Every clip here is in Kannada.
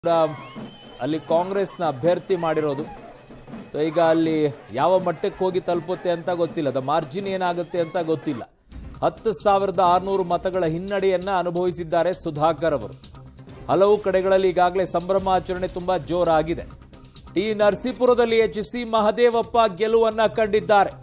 ಕೂಡ ಅಲ್ಲಿ ಕಾಂಗ್ರೆಸ್ನ ಅಭ್ಯರ್ಥಿ ಮಾಡಿರೋದು ಸೊ ಈಗ ಅಲ್ಲಿ ಯಾವ ಮಟ್ಟಕ್ಕೆ ಹೋಗಿ ತಲುಪುತ್ತೆ ಅಂತ ಗೊತ್ತಿಲ್ಲ ದ ಮಾರ್ಜಿನ್ ಏನಾಗುತ್ತೆ ಅಂತ ಗೊತ್ತಿಲ್ಲ ಹತ್ತು ಸಾವಿರದ ಆರುನೂರು ಮತಗಳ ಹಿನ್ನಡೆಯನ್ನ ಅನುಭವಿಸಿದ್ದಾರೆ ಸುಧಾಕರ್ ಅವರು ಹಲವು ಕಡೆಗಳಲ್ಲಿ ಈಗಾಗಲೇ ಸಂಭ್ರಮಾಚರಣೆ ತುಂಬಾ ಜೋರಾಗಿದೆ ಟಿ ನರಸೀಪುರದಲ್ಲಿ ಎಚ್ ಸಿ ಮಹದೇವಪ್ಪ ಗೆಲುವನ್ನ ಕಂಡಿದ್ದಾರೆ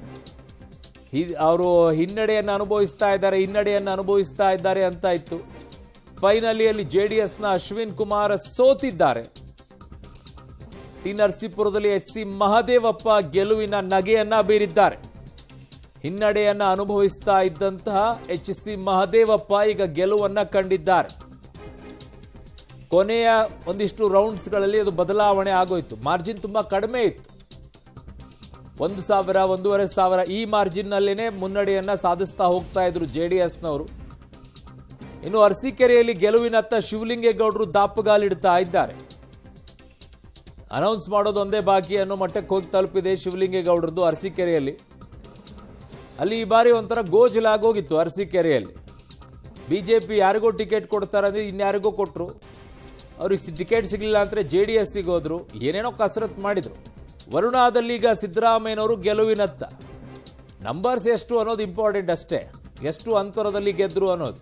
ಅವರು ಹಿನ್ನಡೆಯನ್ನು ಅನುಭವಿಸ್ತಾ ಇದ್ದಾರೆ ಹಿನ್ನಡೆಯನ್ನು ಅನುಭವಿಸ್ತಾ ಇದ್ದಾರೆ ಅಂತ ಇತ್ತು ಫೈನಲಿಯಲ್ಲಿ ಜೆಡಿಎಸ್ನ ಅಶ್ವಿನ್ ಕುಮಾರ್ ಸೋತಿದ್ದಾರೆ ಟಿ ನರಸೀಪುರದಲ್ಲಿ ಎಚ್ ಸಿ ಮಹದೇವಪ್ಪ ಗೆಲುವಿನ ನಗೆಯನ್ನ ಬೀರಿದ್ದಾರೆ ಹಿನ್ನಡೆಯನ್ನ ಅನುಭವಿಸ್ತಾ ಇದ್ದಂತಹ ಎಚ್ ಸಿ ಮಹದೇವಪ್ಪ ಈಗ ಗೆಲುವನ್ನ ಕಂಡಿದ್ದಾರೆ ಕೊನೆಯ ಒಂದಿಷ್ಟು ರೌಂಡ್ಸ್ಗಳಲ್ಲಿ ಅದು ಬದಲಾವಣೆ ಆಗೋಯ್ತು ಮಾರ್ಜಿನ್ ತುಂಬಾ ಕಡಿಮೆ ಇತ್ತು ಒಂದು ಸಾವಿರ ಒಂದೂವರೆ ಸಾವಿರ ಈ ಮಾರ್ಜಿನ್ನಲ್ಲೇನೆ ಮುನ್ನಡೆಯನ್ನ ಸಾಧಿಸ್ತಾ ಹೋಗ್ತಾ ಇದ್ರು ಜೆ ಡಿ ಎಸ್ನವರು ಇನ್ನು ಅರಸೀಕೆರೆಯಲ್ಲಿ ಗೆಲುವಿನತ್ತ ಶಿವಲಿಂಗೇಗೌಡರು ದಾಪುಗಾಲಿಡ್ತಾ ಇದ್ದಾರೆ ಅನೌನ್ಸ್ ಮಾಡೋದು ಒಂದೇ ಬಾಕಿ ಅನ್ನೋ ಮಟ್ಟಕ್ಕೆ ಹೋಗಿ ತಲುಪಿದೆ ಶಿವಲಿಂಗೇಗೌಡರದ್ದು ಅರಸೀಕೆರೆಯಲ್ಲಿ ಅಲ್ಲಿ ಈ ಬಾರಿ ಒಂಥರ ಗೋಜಲಾಗೋಗಿತ್ತು ಅರಸೀಕೆರೆಯಲ್ಲಿ ಬಿಜೆಪಿ ಯಾರಿಗೋ ಟಿಕೆಟ್ ಕೊಡ್ತಾರಂದ್ರೆ ಇನ್ಯಾರಿಗೋ ಕೊಟ್ಟರು ಅವ್ರಿಗೆ ಟಿಕೆಟ್ ಸಿಗಲಿಲ್ಲ ಅಂದ್ರೆ ಜೆ ಡಿ ಎಸ್ಸಿಗೆ ಹೋದ್ರು ಏನೇನೋ ಕಸರತ್ತು ಮಾಡಿದ್ರು ವರುಣಾದಲ್ಲಿ ಈಗ ಸಿದ್ದರಾಮಯ್ಯನವರು ಗೆಲುವಿನತ್ತ ನಂಬರ್ಸ್ ಎಷ್ಟು ಅನ್ನೋದು ಇಂಪಾರ್ಟೆಂಟ್ ಅಷ್ಟೇ ಎಷ್ಟು ಅಂತರದಲ್ಲಿ ಗೆದ್ರು ಅನ್ನೋದು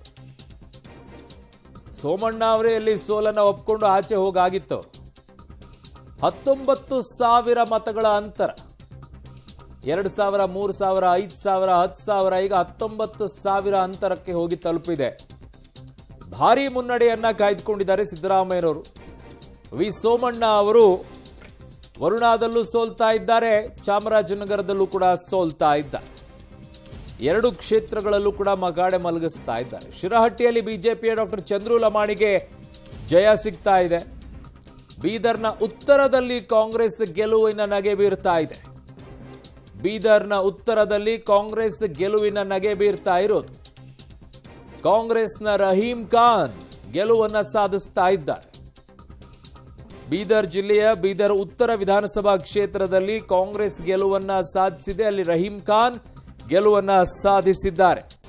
ಸೋಮಣ್ಣ ಅವರೇ ಇಲ್ಲಿ ಸೋಲನ್ನ ಒಪ್ಕೊಂಡು ಆಚೆ ಹೋಗಾಗಿತ್ತು ಹತ್ತೊಂಬತ್ತು ಸಾವಿರ ಮತಗಳ ಅಂತರ ಎರಡು ಸಾವಿರ ಮೂರು ಸಾವಿರ ಐದು ಸಾವಿರ ಹತ್ತು ಸಾವಿರ ಈಗ ಹತ್ತೊಂಬತ್ತು ಸಾವಿರ ಅಂತರಕ್ಕೆ ಹೋಗಿ ತಲುಪಿದೆ ಭಾರಿ ಮುನ್ನಡೆಯನ್ನ ಕಾಯ್ದುಕೊಂಡಿದ್ದಾರೆ ಸಿದ್ದರಾಮಯ್ಯನವರು ವಿ ಸೋಮಣ್ಣ ಅವರು ವರುಣಾದಲ್ಲೂ ಸೋಲ್ತಾ ಇದ್ದಾರೆ ಚಾಮರಾಜನಗರದಲ್ಲೂ ಕೂಡ ಸೋಲ್ತಾ ಇದ್ದಾರೆ ಎರಡು ಕ್ಷೇತ್ರಗಳಲ್ಲೂ ಕೂಡ ಮಗಾಡೆ ಮಲಗಿಸ್ತಾ ಇದ್ದಾರೆ ಶಿರಹಟ್ಟಿಯಲ್ಲಿ ಬಿಜೆಪಿಯ ಡಾಕ್ಟರ್ ಚಂದ್ರು ಲಮಾಣಿಗೆ ಜಯ ಸಿಗ್ತಾ ಇದೆ ಬೀದರ್ನ ಉತ್ತರದಲ್ಲಿ ಕಾಂಗ್ರೆಸ್ ಗೆಲುವಿನ ನಗೆ ಬೀರ್ತಾ ಇದೆ ಬೀದರ್ನ ಉತ್ತರದಲ್ಲಿ ಕಾಂಗ್ರೆಸ್ ಗೆಲುವಿನ ನಗೆ ಬೀರ್ತಾ ಇರೋದು ಕಾಂಗ್ರೆಸ್ನ ರಹೀಂ ಖಾನ್ ಗೆಲುವನ್ನ ಸಾಧಿಸ್ತಾ ಇದ್ದಾರೆ ಬೀದರ್ ಜಿಲ್ಲೆಯ ಬೀದರ್ ಉತ್ತರ ವಿಧಾನಸಭಾ ಕ್ಷೇತ್ರದಲ್ಲಿ ಕಾಂಗ್ರೆಸ್ ಗೆಲುವನ್ನ ಸಾಧಿಸಿದೆ ಅಲ್ಲಿ ರಹೀಂ ಖಾನ್ ಗೆಲುವನ್ನ ಸಾಧಿಸಿದ್ದಾರೆ